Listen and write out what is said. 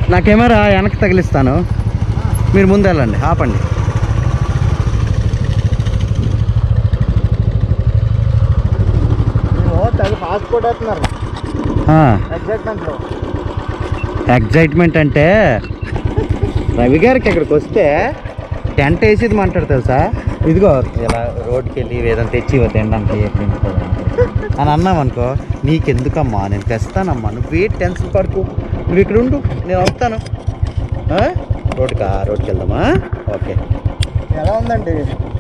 నా కెమెరా వెనక్కి తగిలిస్తాను మీరు ముందు వెళ్ళండి ఆపండి తెగ ఫాస్ట్ కొట్టేస్తున్నారు ఆ, ఎగ్జైట్మెంట్లో ఎగ్జైట్మెంట్ అంటే రవి గారికి ఇక్కడికి వస్తే టెంట్ వేసేది మాట్లాడు తెలుసా ఇదిగో ఇలా రోడ్డుకి వెళ్ళి ఏదైనా తెచ్చి ఇవ్వ తినడానికి ఏ ఫ్రెండ్ కదా అని అన్నాం అనుకో నీకెందుకమ్మా నేను తెస్తానమ్మా నువ్వే టెన్షన్ పడుకో నువ్వు ఇక్కడ ఉండు నేను వస్తాను ఆ? రోడ్డుకా రోడ్డుకి వెళ్దామా ఓకే ఎలా ఉందండి